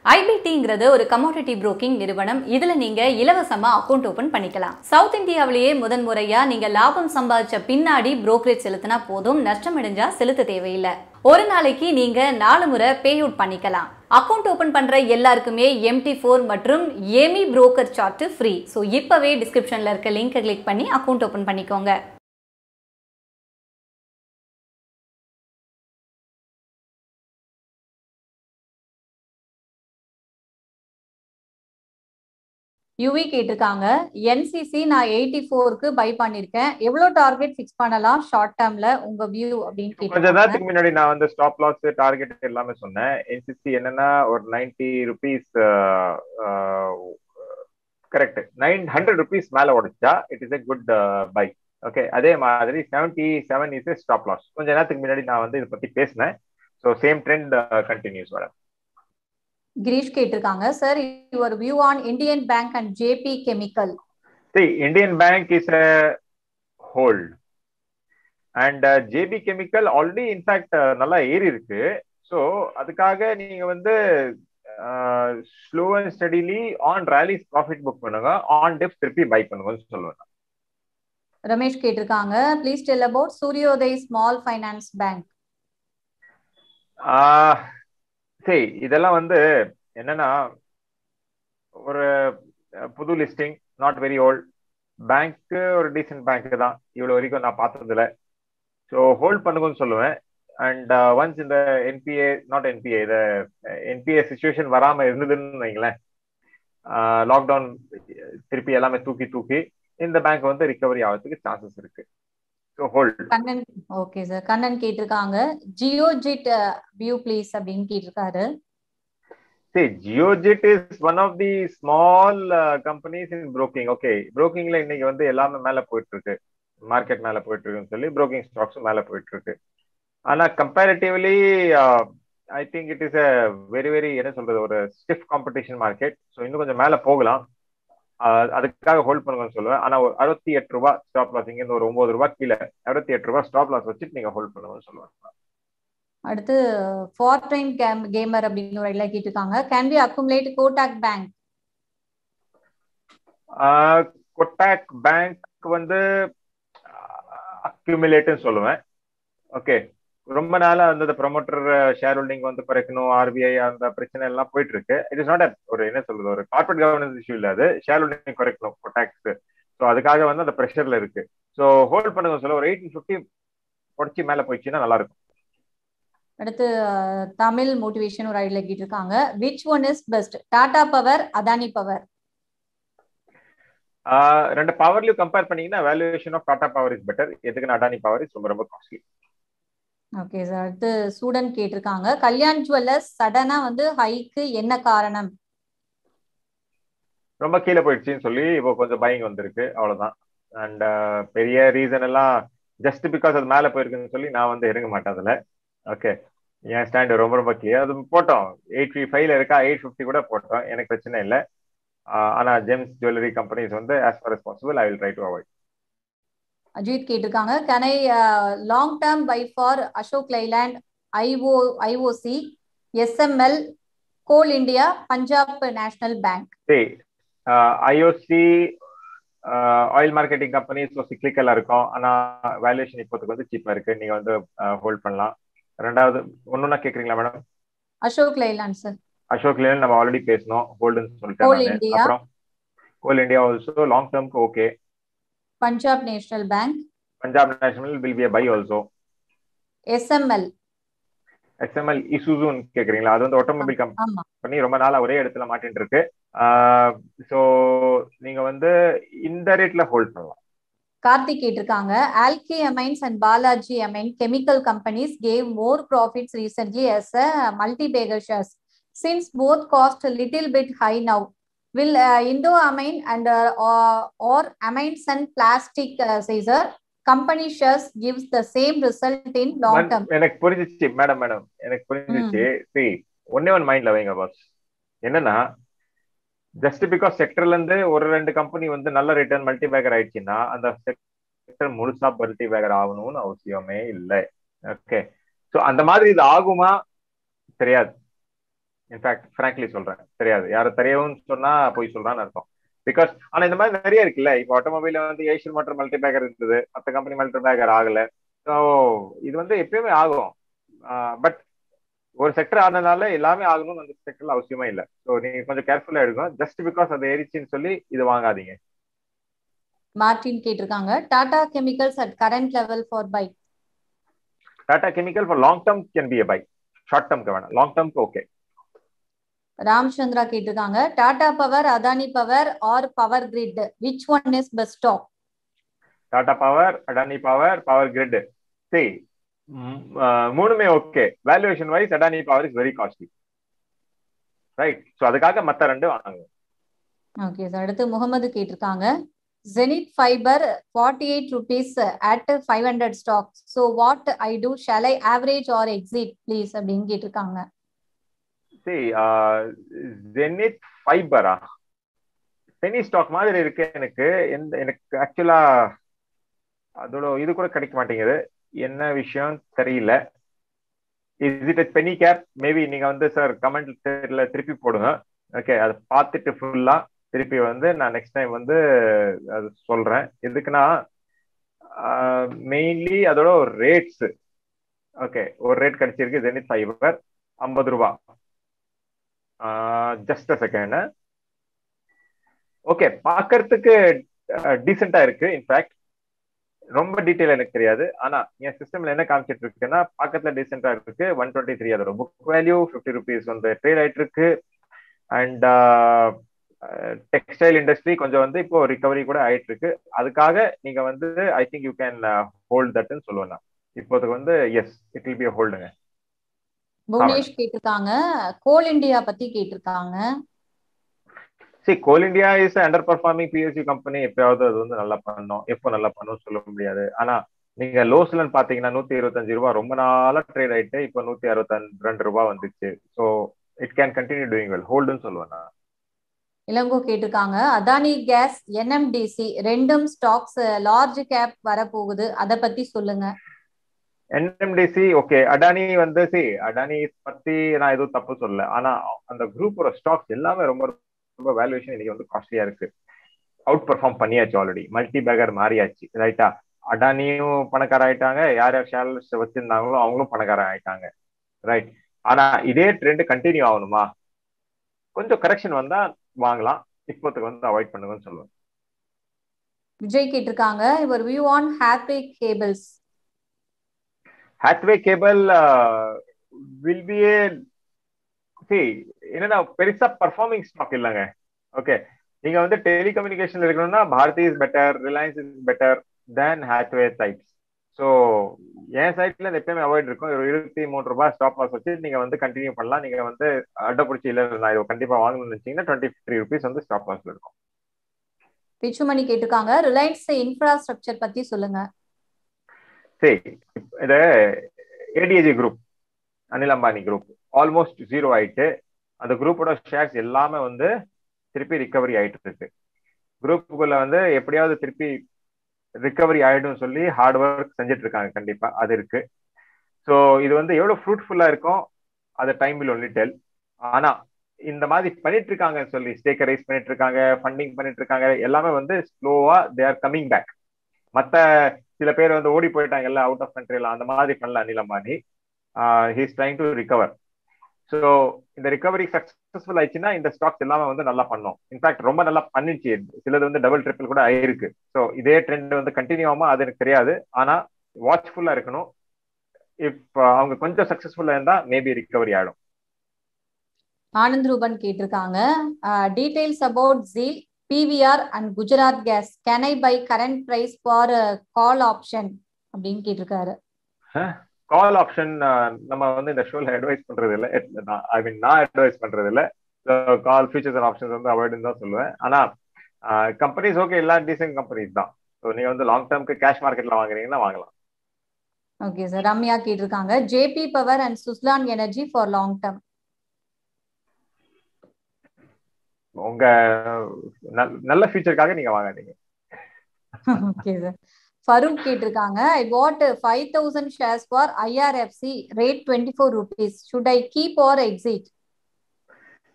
ஐபிடிங்கிறது ஒரு commodity broking நிறுவனம் இதுல நீங்க இலவசமா அக்கௌண்ட் ஓபன் பண்ணிக்கலாம் சவுத் இந்தியாவிலேயே முதன் முறையா நீங்க லாபம் சம்பாதிச்ச பின்னாடி புரோக்கரேஜ் செலுத்தினா போதும் நஷ்டம் அடைஞ்சா செலுத்த தேவையில்லை ஒரு நாளைக்கு நீங்க நாலு முறை பே அவுட் பண்ணிக்கலாம் அக்கௌண்ட் ஓபன் பண்ற எல்லாருக்குமே எம்டி ஃபோர் மற்றும் AmiBroker chart free so இப்பவே டிஸ்கிரிப்ஷன்ல இருக்க லிங்கை கிளிக் பண்ணி அக்கௌண்ட் ஓபன் பண்ணிக்கோங்க யுவி கேட்டிருக்காங்க என்சிசி நான் எயிட்டி ஃபோருக்கு பை பண்ணிருக்கேன் எவ்வளவு டார்கெட் ஃபிக்ஸ் பண்ணலாம் ஷார்ட் டேர்ம்ல உங்க வியூ அப்படின்னு கொஞ்ச கேட்டிருக்காங்க நேரத்துக்கு முன்னாடி நான் வந்து ஸ்டாப் லாஸ் டார்கெட் எல்லாமே சொன்னேன் என்சிசி என்னன்னா ஒரு ninety rupees correct nine hundred rupees மேல உடைச்சா it is a good buy okay அதே மாதிரி seventy seven is stop loss கொஞ்ச நேரத்துக்கு முன்னாடி நான் வந்து இதை பத்தி பேசினேன் ஸோ சேம் ட்ரெண்ட் கண்டினியூஸ் வர கிரீஷ் கேட்டிருக்காங்க sir your view on Indian Bank and JB Chemical See, Indian Bank is a hold. And JB Chemical already in fact நல்லா ஏறி இருக்கு ஸோ அதுக்காக நீங்க வந்து slow and steadily on rallies profit book பண்ணுங்க on dip திருப்பி பை பண்ணுங்கன்னு சொல்லுவேன் ரமேஷ் கேட்டிருக்காங்க please tell about Suryoday Small Finance Bank ah சரி இதெல்லாம் வந்து என்னன்னா ஒரு அஹ், புது லிஸ்டிங் நாட் வெரி ஓல்ட் பேங்க்கு ஒரு டீசென்ட் பேங்க் தான் இவ்வளவு வரைக்கும் நான் பார்த்ததில்ல ஸோ ஹோல்ட் பண்ணுங்கன்னு சொல்லுவேன் அண்ட் ஒன்ஸ் இந்த என்பிஏ நாட் என்பிஏ இந்த என்பிஏ சுச்சுவேஷன் வராம இருந்ததுன்னு வைங்களேன் லாக்டவுன் திருப்பி எல்லாமே தூக்கி தூக்கி இந்த பேங்க் வந்து ரிகவரி ஆகிறதுக்கு சான்சஸ் இருக்கு so hold Kannan okay sir Kannan கேட்டிருக்காங்க ஜியோஜிட் வியூ ப்ளீஸ் அப்படின்னு கேட்டிருக்காரு See, GeoJet is one of the small uh, companies in broking. Okay, brokingல இன்னைக்கு வந்து எல்லாமே மேல போயிட்டு இருக்கு மார்க்கெட் மேல போயிட்டு இருக்குன்னு சொல்லி broking ஸ்டாக்ஸும் மேல போயிட்டு இருக்கு ஆனா comparatively I think it is a very very என்ன சொல்றது ஒரு ஸ்டிஃப் காம்படிஷன் மார்க்கெட் ஸோ இன்னும் கொஞ்சம் மேல போகலாம் Uh, அதுக்காக ஹோல்ட் பண்ணுங்கன்னு சொல்லுவேன் ஆனா ஒரு அறுபத்தி எட்டு ரூபாய் ஸ்டாப் லாஸ் இங்க இருந்து ஒரு ஒன்பது ரூபாய் கீழே அறுபத்தி எட்டு ரூபாய் ஸ்டாப் லாஸ் வச்சுட்டு நீங்க ஹோல்ட் பண்ணுங்கன்னு சொல்லுவேன் அடுத்து ஃபார் டைம் கேம் கேமர் அப்படின்னு ஒரு ஐடியா கேட்டிருக்காங்க can be accumulate Kotak Bank Kotak Bank வந்து அக்யூமுலேட்னு சொல்லுவேன் ஓகே ரொம்ப நாளா அந்த ப்ரொமோட்டர் ஷேர் ஹோல்டிங் வந்து குறைக்கணும் ஆர்பிஐ அந்த பிரச்சனை எல்லாம் போயிட்டு இருக்கு இட் இஸ் நாட் ஒரு என்ன சொல்றது ஒரு கார்பரேட் கவர்னன்ஸ் இஷ்யூ இல்ல அது ஷேர் ஹோல்டிங் குறைக்கணும் கொட்டாக்ஸ் ஸோ அதுக்காக வந்து அந்த ப்ரெஷர்ல இருக்கு ஸோ ஹோல்ட் பண்ணுங்க சொல்ல ஒரு எயிட்டீன் ஃபிஃப்டி உடச்சி மேல போயிடுச்சுன்னா நல்லா இருக்கும் அடுத்து அஹ், தமிழ் மோட்டிவேஷன் ஒரு ஐடியா கேட்டிருக்காங்க which one is best Tata Power Adani Power ah ரெண்டு பவர்லயும் கம்பேர் பண்ணீங்கன்னா valuation of Tata Power is better எதுக்குன்னு அடானி பவர் இஸ் ரொம்ப ரொம்ப காஸ்ட்லி ஓகே சார் அடுத்து ஸ்டூடெண்ட் கேட்டிருக்காங்க கல்யாண் ஜுவல்லர்ஸ் சடனா வந்து ஹைக்கு என்ன காரணம் ரொம்ப கீழே போயிடுச்சுன்னு சொல்லி இப்போ கொஞ்சம் பையிங் வந்திருக்கு அவ்வளவுதான் அண்ட் பெரிய ரீசன் எல்லாம் ஜஸ்ட் பிகாஸ் அது மேல போயிருக்குன்னு சொல்லி நான் வந்து இறங்க மாட்டேன் அதுல ஓகே என் ஸ்டாண்ட் ரொம்ப ரொம்ப கிளியர் அது போட்டோம் எயிட் ஃபைவ் ஃபைவ்ல இருக்கா எயிட் ஃபிஃப்டி கூட போட்டோம் எனக்கு பிரச்சனை இல்லை ஆனா ஜெம்ஸ் ஜுவல்லரி கம்பெனிஸ் வந்து as far as possible I will try to avoid Ajith கேட்டிருக்காங்க can I long term buy for Ashok Leyland IO IOC SML Coal India Punjab National Bank சரி IOC oil marketing company so சிக்லிக்கலா இருக்கும் ஆனா valuation இப்போதுக்கு வந்து சீப்பா இருக்கு நீங்க வந்து ஹோல்ட் பண்ணலாம் ரெண்டாவது ஒன்னொன்னா கேக்குறீங்களா madam Ashok Leyland sir Ashok Leyland நம்ம ஆல்ரெடி பேசணும் கோல்டுன்னு Coal சொல்லிட்டேன் India. அப்புறம் கோல் இந்தியா ஆல்சோ லாங் டேர்ம்க்கு okay Punjab National Bank Punjab National will be buy also SML SML இசுசுன்னு கேக்குறீங்களா அது வந்து ஆட்டோமொபைல் ஆமா கம்பெனி ரொம்ப நாளா ஒரே இடத்துல மாட்டிட்டு இருக்கு ஸோ நீங்க வந்து இந்த ரேட்ல ஹோல்ட் பண்ணலாம் கார்த்திக் கேட்டிருக்காங்க ஆல்கி Amines and Balaji Amine Chemical companies gave more profits recently as a multi-bagger shares since both cost a little bit high now will uh, indo amine and uh, or, or amines and plastic uh, scissor company shares gives the same result in long term எனக்கு புரிஞ்சிச்சு madam madam எனக்கு புரிஞ்சிச்சு சரி ஒன்னே one மைண்ட்ல வைங்க pass என்னன்னா just because செக்டர்ல இருந்து ஒரு ரெண்டு கம்பெனி வந்து நல்ல ரிட்டர்ன் மல்டி பேக்கர் ஆயிடுச்சுன்னா அந்த செக்டர் முழுசா மல்டி பேக்கர் ஆகணும்னு அவசியமே இல்லை ஓகே ஸோ அந்த மாதிரி இது ஆகுமா தெரியாது இன்ஃபேக்ட் ஃப்ராங்க்லி சொல்றேன் தெரியாது யாரும் தெரியவும் சொன்னா போய் சொல்றான்னு அர்த்தம் பிகாஸ் ஆனா இந்த மாதிரி நிறைய இருக்குல்ல இப்போ ஆட்டோமொபைல வந்து ஏஷியன் மோட்டர் மல்டி பேக்கர் இருந்தது மற்ற கம்பெனி மல்டி பேக்கர் ஆகல ஸோ இது வந்து எப்பயுமே ஆகும் பட் ஒரு செக்டர் ஆனதுனால எல்லாமே ஆகணும்னு அந்த செக்டர்ல அவசியமே இல்லை ஸோ நீங்க கொஞ்சம் கேர்ஃபுல்லா எடுக்கணும் ஜஸ்ட் பிகாஸ் அது ஏறிச்சுன்னு சொல்லி இது வாங்காதீங்க மார்டின் கேட்டிருக்காங்க Tata Chemicals at current level for buy Tata Chemical for long term can be a buy short டேர்ம்க்கு வேணாம் லாங் டேர்ம்க்கு ஓகே ராமச்சந்திரா கேட்டிருக்காங்க Tata Power Adani Power or Power Grid which one is best stock Tata Power Adani Power Power Grid சரி மூணுமே okay valuation wise Adani Power is very costly right so அதுக்காக மற்ற ரெண்டு வாங்க ஓகே சார் அடுத்து முகமது கேட்டிருக்காங்க Zenith Fibre forty eight rupees at five hundred stock so what I do shall I average or exit please அப்படின்னு கேட்டிருக்காங்க சரி ஜெனித் ஃபைபரா பெனி ஸ்டாக் மாதிரி இருக்கு எனக்கு எந்த எனக்கு ஆக்சுவலா அதோட இது கூட கிடைக்க மாட்டேங்குது என்ன விஷயம் தெரியல is it penny cap maybe நீங்க வந்து சார் கமெண்ட் தெரியல திருப்பி போடுங்க ஓகே அதை பார்த்துட்டு ஃபுல்லா திருப்பி வந்து நான் நெக்ஸ்ட் டைம் வந்து அது சொல்றேன் எதுக்குன்னா மெயின்லி அதோட ஒரு ரேட்ஸ் ஓகே ஒரு ரேட் கிடைச்சிருக்கு ஜெனித் ஃபைபர் ஐம்பது ரூபா ஜஸ்ட் அ செகண்ட் ஓகே பார்க்கறதுக்கு டீசெண்டா இருக்கு இன்ஃபேக்ட் ரொம்ப டீட்டெயில் எனக்கு தெரியாது ஆனா என் சிஸ்டம்ல என்ன காமிச்சிட்டு இருக்குன்னா பக்கத்துல டீசெண்டா இருக்கு ஒன் டுவெண்ட்டி த்ரீ அதோட புக் வேல்யூ ஃபிஃப்டி ருபீஸ் வந்து ட்ரேட் ஆயிட்டு இருக்கு அண்ட் டெக்ஸ்டைல் இண்டஸ்ட்ரி கொஞ்சம் வந்து இப்போ ரிகவரி கூட ஆயிட்டு இருக்கு அதுக்காக நீங்க வந்து I think you can hold தட்னு சொல்லுவேன் நான் இப்போதுக்கு வந்து எஸ் இட் வில் பி ஹோல்டுங்க புவனேஷ் கேட்டிருக்காங்க கோல் இந்தியா பத்தி கேட்டிருக்காங்க சரி Coal India is underperforming PSC company எப்பயாவது அது வந்து நல்லா பண்ணும் எப்போ நல்லா பண்ணும் சொல்ல முடியாது ஆனா நீங்க லோஸ்லன்னு பாத்தீங்கன்னா நூத்தி இருபத்தஞ்சு ரூபாய் ரொம்ப நாளா ட்ரேட் ஆயிட்டு இப்போ நூத்தி அறுபத்தி ரெண்டு ரூபாய் வந்துச்சு so it can continue doing well ஹோல்டுன்னு சொல்லுவேன் நான் இளங்கோ கேட்டிருக்காங்க அதானி கேஸ் என்எம்டிசி ரெண்டும் ஸ்டாக்ஸ் லார்ஜ் கேப் வரப்போகுது அதை பத்தி சொல்லுங்க என்எம்டிசி ஓகே அடானி வந்து சி அடானி பத்தி நான் எதுவும் தப்பு சொல்லல ஆனா அந்த குரூப்போட ஸ்டாக்ஸ் எல்லாமே ரொம்ப ரொம்ப வேல்யூவேஷன் இன்னைக்கு வந்து காஸ்ட்லியா இருக்கு அவுட் பர்ஃபார்ம் பண்ணியாச்சு ஆல்ரெடி மல்டி பேக்கர் மாறியாச்சு ரைட்டா அடானியும் பணக்கார ஆயிட்டாங்க யார் யார் ஷேர்ஸ் வச்சிருந்தாங்களோ அவங்களும் பணக்காரன் ஆயிட்டாங்க ரைட் ஆனா இதே ட்ரெண்ட் கண்டினியூ ஆகணுமா கொஞ்சம் கரெக்ஷன் வந்தா வாங்கலாம் இப்போத்துக்கு வந்து அவாய்ட் பண்ணுங்கன்னு சொல்லுவேன் விஜய் கேட்டிருக்காங்க இவர் view on happy cables Hathway Cable will be A C என்னன்னா பெருசா பர்ஃபார்மிங் ஸ்டாக் இல்லைங்க ஓகே நீங்க வந்து டெலிகம்யூனிகேஷன் இருக்கணும்னா Bharti is better Reliance is better than Hathway sides so என் சைட்ல எப்பயுமே அவாய்ட் இருக்கும் ஒரு இருபத்தி மூணு ரூபாய் ஸ்டாப் லாஸ் வச்சு நீங்க வந்து கண்டினியூ பண்ணலாம் நீங்க வந்து அட்டைப்பிடிச்சி இல்லை நான் இதை கண்டிப்பா வாங்கணும்னு நினைச்சீங்கன்னா டுவெண்ட்டி த்ரீ ருபீஸ் வந்து ஸ்டாப் லாஸ்ல இருக்கும் பிச்சுமணி கேட்டிருக்காங்க ரிலையன்ஸ் இன்ஃப்ராஸ்ட்ரக்சர் பத்தி சொல்லுங்க சரி இது ADAG group Anil Ambani group almost zero ஆயிட்டு அந்த குரூப்போட ஷேர்ஸ் எல்லாமே வந்து திருப்பி ரிகவரி ஆயிட்டு இருக்கு குரூப்புக்குள்ள வந்து எப்படியாவது திருப்பி ரிகவரி ஆயிடும் சொல்லி ஹார்ட் ஒர்க் செஞ்சுட்டு இருக்காங்க கண்டிப்பா அது இருக்கு ஸோ இது வந்து எவ்வளவு ஃப்ரூட்ஃபுல்லா இருக்கும் அது டைம் வில் ஒன்லி டெல் ஆனா இந்த மாதிரி பண்ணிட்டு இருக்காங்கன்னு சொல்லி ஸ்டேக்கர் ரைஸ் பண்ணிட்டு இருக்காங்க ஃபண்டிங் பண்ணிட்டு இருக்காங்க எல்லாமே வந்து ஸ்லோவா தே ஆர் கமிங் பேக் மத்த சில பேர் வந்து ஓடி போயிட்டாங்கல்ல அவுட் ஆஃப் கண்ட்ரில அந்த மாதிரி பண்ணல Anil Ambani he's trying to recover so இந்த ரிகவரி சக்சஸ்ஃபுல் ஆயிடுச்சுன்னா இந்த ஸ்டாக்ஸ் எல்லாமே வந்து நல்லா பண்ணும் இன்ஃபேக்ட் ரொம்ப நல்லா பண்ணிச்சு சிலது வந்து டபுள் ட்ரிபிள் கூட ஆயிருக்கு ஸோ இதே ட்ரெண்ட் வந்து கண்டினியூ ஆகுமா அது எனக்கு தெரியாது ஆனா வாட்ச்ஃபுல்லா இருக்கணும் இப் அவங்க கொஞ்சம் சக்சஸ்ஃபுல்லா இருந்தா மேபி ரிகவரி ஆயிடும் ஆனந்த் ரூபன் கேட்டிருக்காங்க டீடைல்ஸ் அபவுட் ஜீல் PVR and Gujarat Gas can I buy current price for call option அப்படின்னு கேட்டிருக்காரு கால் ஆப்ஷன் நம்ம வந்து இந்த ஷோல அட்வைஸ் பண்றது இல்ல ஐ மீன் நான் அட்வைஸ் பண்றது இல்ல கால் ஃபீச்சர்ஸ் அண்ட் ஆப்ஷன்ஸ் வந்து அவாய்டுன்னு தான் சொல்லுவேன் ஆனா கம்பெனிஸ் ஓகே எல்லா டீசென்ட் கம்பெனிஸ் தான் ஸோ நீங்க வந்து லாங் டேர்ம்க்கு கேஷ் மார்க்கெட்ல வாங்குறீங்கன்னா வாங்கலாம் ஓகே சார் ரம்யா கேட்டிருக்காங்க JP Power and Suzlon Energy for long term உங்க நல்ல ஃபியூச்சருக்காக நீங்க வாங்காதீங்க ஓகே சார் ஃபரூக் கேட்டிருக்காங்க I bought five thousand shares for IRFC rate twenty four rupees should I keep or exit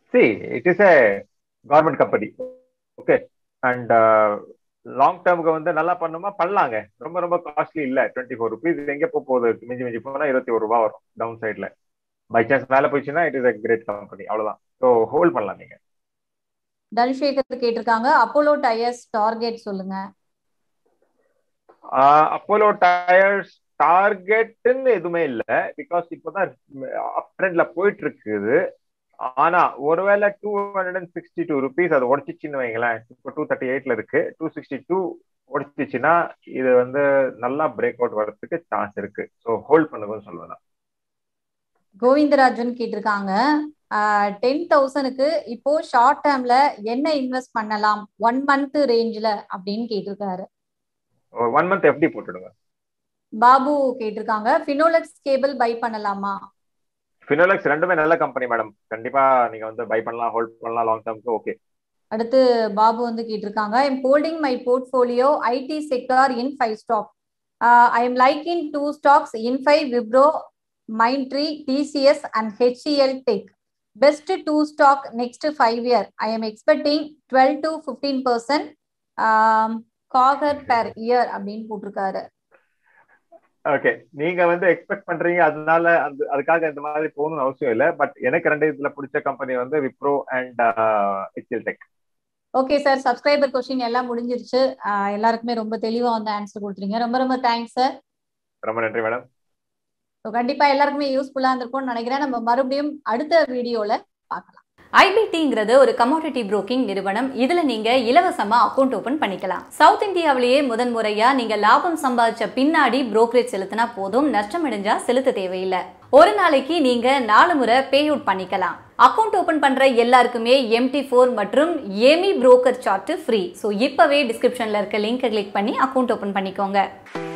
see it is a government company okay and long டேர்முக்கு வந்து நல்லா பண்ணுமா பண்ணலாங்க ரொம்ப ரொம்ப காஸ்ட்லி இல்ல டுவெண்ட்டி ஃபோர் ருபீஸ் எங்க போக போகுது மிஞ்சி மிஞ்சி போனா இருபத்தி ஒரு ரூபா வரும் டவுன் சைட்ல பை சான்ஸ் மேல போயிடுச்சுன்னா it is a great company அவ்வளவுதான் ஸோ ஹோல்ட் பண்ணலாம் நீங்க தனசேகர் கேட்டிருக்காங்க அப்போலோ டயர்ஸ் டார்கெட் சொல்லுங்க அப்போலோ டயர்ஸ் டார்கெட்னு எதுவுமே இல்ல பிகாஸ் இப்போதான் அப் ட்ரெண்ட்ல போயிட்டு இருக்குது ஆனா ஒருவேளை two hundred and sixty two rupees அது உடச்சிச்சின்னு வைங்களேன் இப்போ டூ தேர்ட்டி எயிட்ல இருக்கு டூ சிக்ஸ்டி டூ உடச்சிச்சுன்னா இது வந்து நல்லா பிரேக் அவுட் வர்றதுக்கு சான்ஸ் இருக்கு ஸோ ஹோல்ட் பண்ணுங்கன்னு சொல்லுவேன் கோவிந்தராஜன் கேட்டிருக்காங்க டென் தௌசண்ட்க்கு இப்போ ஷார்ட் டேர்ம்ல என்ன இன்வெஸ்ட் பண்ணலாம் ஒன் மந்த் ரேஞ்சில் அப்படின்னு கேட்டிருக்காரு ஒன் மந்த் எப்படி போட்டுடுங்க பாபு கேட்டிருக்காங்க ஃபினோலெக்ஸ் கேபிள் பை பண்ணலாமா ஃபினோலெக்ஸ் ரெண்டுமே நல்ல கம்பெனி மேடம் கண்டிப்பா நீங்க வந்து பை பண்ணலாம் ஹோல்ட் பண்ணலாம் லாங் டேர்ம்க்கு ஓகே அடுத்து பாபு வந்து கேட்டிருக்காங்க I'm holding my portfolio IT sector in five stock I'm like in two stocks in five Wipro Mindtree TCS and HCL Tech best two stock next five year I'm expecting twelve to fifteen percent CAGR per year அப்படின்னு போட்டிருக்காரு okay நீங்க வந்து expect பண்றீங்க அதனால அந்த அதுக்காக இந்த மாதிரி போகணும்னு அவசியம் இல்லை பட் எனக்கு ரெண்டு இதுல பிடிச்ச கம்பெனி வந்து Wipro and HCL Tech okay sir subscriber question எல்லாம் முடிஞ்சிருச்சு எல்லாருக்குமே ரொம்ப தெளிவா வந்து ஆன்சர் கொடுத்துருங்க ரொம்ப ரொம்ப தேங்க்ஸ் சார் ரொம்ப நன்றி மேடம் ஸோ கண்டிப்பா எல்லாருக்குமே யூஸ்ஃபுல்லா இருந்திருக்கும்னு நினைக்கிறேன் நம்ம மறுபடியும் அடுத்த வீடியோல பார்க்கலாம் ஐபிடிங்கிறது ஒரு கமாடிட்டி புரோக்கிங் நிறுவனம் இதுல நீங்க இலவசமா அக்கௌண்ட் ஓபன் பண்ணிக்கலாம் சவுத் இந்தியாவிலேயே முதன் முறையா நீங்க லாபம் சம்பாதிச்ச பின்னாடி புரோக்கரேஜ் செலுத்தினா போதும் நஷ்டம் அடைஞ்சா செலுத்த தேவையில்லை ஒரு நாளைக்கு நீங்க நாலு முறை பே அவுட் பண்ணிக்கலாம் அக்கௌண்ட் ஓபன் பண்ற எல்லாருக்குமே எம்டி ஃபோர் மற்றும் AmiBroker chart free so இப்பவே டிஸ்கிரிப்ஷன்ல இருக்க லிங்கை கிளிக் பண்ணி அக்கௌண்ட் ஓபன் பண்ணிக்கோங்க